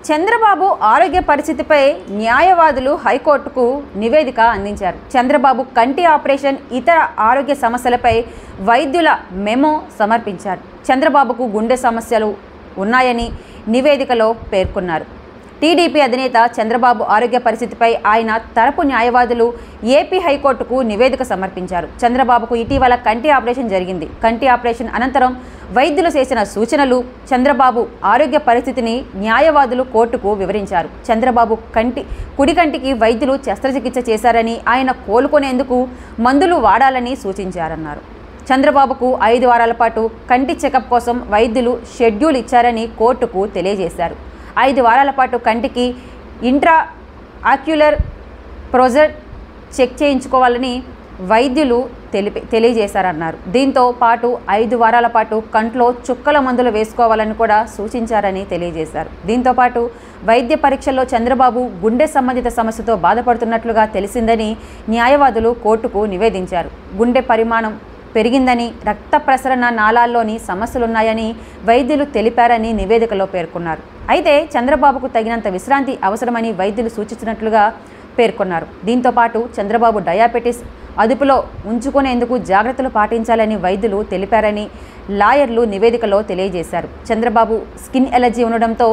చంద్రబాబు ఆరోగ్య పరిస్థితిపై న్యాయవాదులు హైకోర్టుకు నివేదిక అందించారు చంద్రబాబు కంటి ఆపరేషన్ ఇతర ఆరోగ్య సమస్యలపై వైద్యుల మెమో సమర్పించారు చంద్రబాబుకు గుండె సమస్యలు ఉన్నాయని నివేదికలో పేర్కొన్నారు టీడీపీ అధినేత చంద్రబాబు ఆరోగ్య పరిస్థితిపై ఆయన తరపు న్యాయవాదులు ఏపీ హైకోర్టుకు నివేదిక సమర్పించారు చంద్రబాబుకు ఇటీవల కంటి ఆపరేషన్ జరిగింది కంటి ఆపరేషన్ అనంతరం వైద్యులు చేసిన సూచనలు చంద్రబాబు ఆరోగ్య పరిస్థితిని న్యాయవాదులు కోర్టుకు వివరించారు చంద్రబాబు కంటి కుడి కంటికి వైద్యులు శస్త్రచికిత్స చేశారని ఆయన కోలుకునేందుకు మందులు వాడాలని సూచించారన్నారు చంద్రబాబుకు ఐదు వారాల పాటు కంటి చెకప్ కోసం వైద్యులు షెడ్యూల్ ఇచ్చారని కోర్టుకు తెలియజేశారు ఐదు వారాల పాటు కంటికి ఇంట్రా ఆక్యులర్ ప్రొజర్ చెక్ చేయించుకోవాలని వైద్యులు తెలిపి తెలియజేశారన్నారు దీంతో పాటు ఐదు వారాల పాటు కంట్లో చుక్కల మందులు వేసుకోవాలని కూడా సూచించారని తెలియజేశారు దీంతో పాటు వైద్య పరీక్షల్లో చంద్రబాబు గుండె సంబంధిత సమస్యతో బాధపడుతున్నట్లుగా తెలిసిందని న్యాయవాదులు కోర్టుకు నివేదించారు గుండె పరిమాణం పెరిగిందని రక్త ప్రసరణ నాళాల్లోని సమస్యలున్నాయని వైద్యులు తెలిపారని నివేదికలో పేర్కొన్నారు అయితే చంద్రబాబుకు తగినంత విశ్రాంతి అవసరమని వైద్యులు సూచించినట్లుగా పేర్కొన్నారు దీంతో పాటు చంద్రబాబు డయాబెటిస్ అదుపులో ఉంచుకునేందుకు జాగ్రత్తలు పాటించాలని వైద్యులు తెలిపారని లాయర్లు నివేదికలో తెలియజేశారు చంద్రబాబు స్కిన్ ఎలర్జీ ఉండడంతో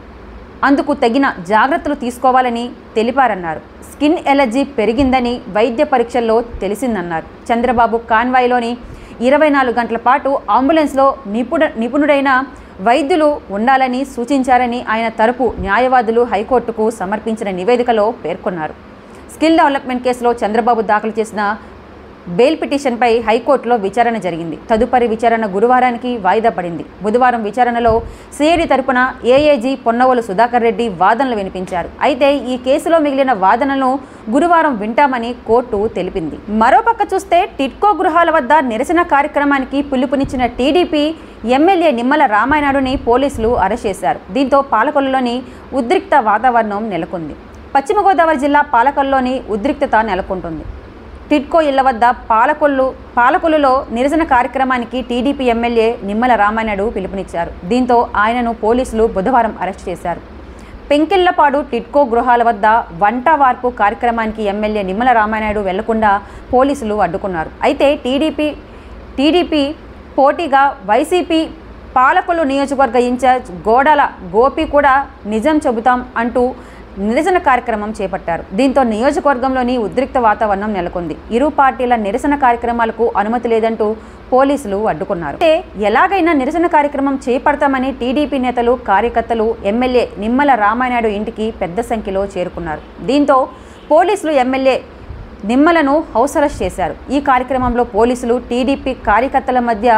అందుకు తగిన జాగ్రత్తలు తీసుకోవాలని తెలిపారన్నారు స్కిన్ ఎలర్జీ పెరిగిందని వైద్య పరీక్షల్లో తెలిసిందన్నారు చంద్రబాబు కాన్వాయ్లోని ఇరవై నాలుగు గంటల పాటు అంబులెన్స్లో నిపుణ నిపుణుడైన వైద్యులు ఉండాలని సూచించారని ఆయన తరపు న్యాయవాదులు హైకోర్టుకు సమర్పించిన నివేదికలో పేర్కొన్నారు స్కిల్ డెవలప్మెంట్ కేసులో చంద్రబాబు దాఖలు చేసిన బెయిల్ పిటిషన్పై హైకోర్టులో విచారణ జరిగింది తదుపరి విచారణ గురువారానికి వాయిదా పడింది బుధవారం విచారణలో సిఐడి తరపున ఏఏజీ పొన్నవోలు సుధాకర్ రెడ్డి వాదనలు వినిపించారు అయితే ఈ కేసులో మిగిలిన వాదనలను గురువారం వింటామని కోర్టు తెలిపింది మరోపక్క చూస్తే టిట్కో గృహాల వద్ద నిరసన కార్యక్రమానికి పిలుపునిచ్చిన టీడీపీ ఎమ్మెల్యే నిమ్మల రామాయణుడిని పోలీసులు అరెస్ట్ చేశారు దీంతో పాలకొల్లులోని ఉద్రిక్త వాతావరణం నెలకొంది పశ్చిమ గోదావరి జిల్లా పాలకొల్లులోని ఉద్రిక్తత నెలకొంటుంది టిడ్కో ఇళ్ల వద్ద పాలకొల్లు పాలకొల్లులో నిరసన కార్యక్రమానికి టీడీపీ ఎమ్మెల్యే నిమ్మల రామానాయుడు పిలుపునిచ్చారు దీంతో ఆయనను పోలీసులు బుధవారం అరెస్ట్ చేశారు పెంకిళ్లపాడు టిడ్కో గృహాల వద్ద వంట వార్పు కార్యక్రమానికి ఎమ్మెల్యే నిమ్మల రామానాయుడు వెళ్లకుండా పోలీసులు అడ్డుకున్నారు అయితే టీడీపీ టీడీపీ పోటీగా వైసీపీ పాలకొల్లు నియోజకవర్గ ఇన్ఛార్జ్ గోడల గోపి కూడా నిజం చెబుతాం అంటూ నిరసన కార్యక్రమం చేపట్టారు దీంతో నియోజకవర్గంలోని ఉద్రిక్త వాతావరణం నెలకొంది ఇరు పార్టీల నిరసన కార్యక్రమాలకు అనుమతి లేదంటూ పోలీసులు అడ్డుకున్నారు అయితే ఎలాగైనా నిరసన కార్యక్రమం చేపడతామని టీడీపీ నేతలు కార్యకర్తలు ఎమ్మెల్యే నిమ్మల రామానాయుడు ఇంటికి పెద్ద సంఖ్యలో చేరుకున్నారు దీంతో పోలీసులు ఎమ్మెల్యే నిమ్మలను హౌస్ అరెస్ట్ చేశారు ఈ కార్యక్రమంలో పోలీసులు టీడీపీ కార్యకర్తల మధ్య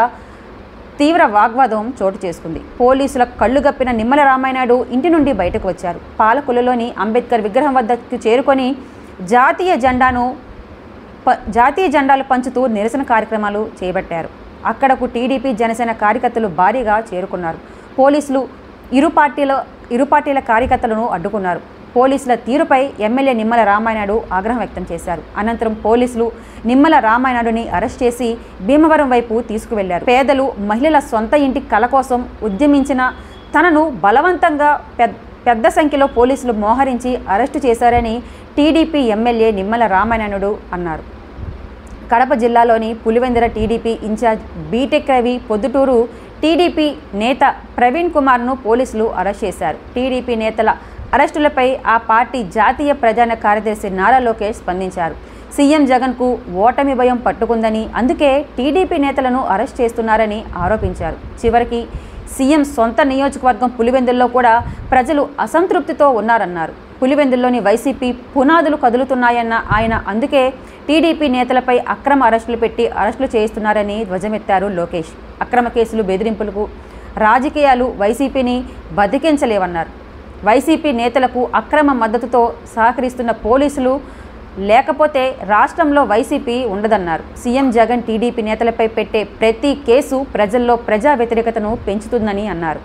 తీవ్ర వాగ్వాదం చోటు చేసుకుంది పోలీసుల కళ్ళు గప్పిన నిమ్మల రామాయణుడు ఇంటి నుండి బయటకు వచ్చారు పాలకొల్లులోని అంబేద్కర్ విగ్రహం వద్దకు చేరుకొని జాతీయ జెండాను ప జాతీయ జెండాలు పంచుతూ నిరసన కార్యక్రమాలు చేపట్టారు అక్కడకు టీడీపీ జనసేన కార్యకర్తలు భారీగా చేరుకున్నారు పోలీసులు ఇరు పార్టీల ఇరు పార్టీల కార్యకర్తలను అడ్డుకున్నారు పోలీసుల తీరుపై ఎమ్మెల్యే నిమ్మల రామాయణుడు ఆగ్రహం వ్యక్తం చేశారు అనంతరం పోలీసులు నిమ్మల రామాయణుడిని అరెస్ట్ చేసి భీమవరం వైపు తీసుకువెళ్లారు పేదలు మహిళల సొంత ఇంటి కల కోసం ఉద్యమించిన తనను బలవంతంగా పెద్ద పెద్ద సంఖ్యలో పోలీసులు మోహరించి అరెస్టు చేశారని టీడీపీ ఎమ్మెల్యే నిమ్మల రామాయణుడు అన్నారు కడప జిల్లాలోని Pulivendula TDP incharge BTech Ravi Proddatur TDP నేత ప్రవీణ్ కుమార్ను పోలీసులు అరెస్ట్ చేశారు టీడీపీ నేతల అరెస్టులపై ఆ పార్టీ జాతీయ ప్రధాన కార్యదర్శి నారా లోకేష్ స్పందించారు సీఎం జగన్కు ఓటమి భయం పట్టుకుందని అందుకే టీడీపీ నేతలను అరెస్ట్ చేస్తున్నారని ఆరోపించారు చివరికి సీఎం సొంత నియోజకవర్గం పులివెందుల్లో కూడా ప్రజలు అసంతృప్తితో ఉన్నారన్నారు పులివెందుల్లోని వైసీపీ పునాదులు కదులుతున్నాయన్న ఆయన అందుకే టీడీపీ నేతలపై అక్రమ అరెస్టులు పెట్టి అరెస్టులు చేయిస్తున్నారని ధ్వజమెత్తారు లోకేష్ అక్రమ కేసులు బెదిరింపులకు రాజకీయాలు వైసీపీని బతికించలేవన్నారు వైసీపీ నేతలకు అక్రమ మద్దతుతో సహకరిస్తున్న పోలీసులు లేకపోతే రాష్ట్రంలో వైసీపీ ఉండదన్నారు సీఎం జగన్ టీడీపీ నేతలపై పెట్టే ప్రతి కేసు ప్రజల్లో ప్రజా వ్యతిరేకతను పెంచుతుందని అన్నారు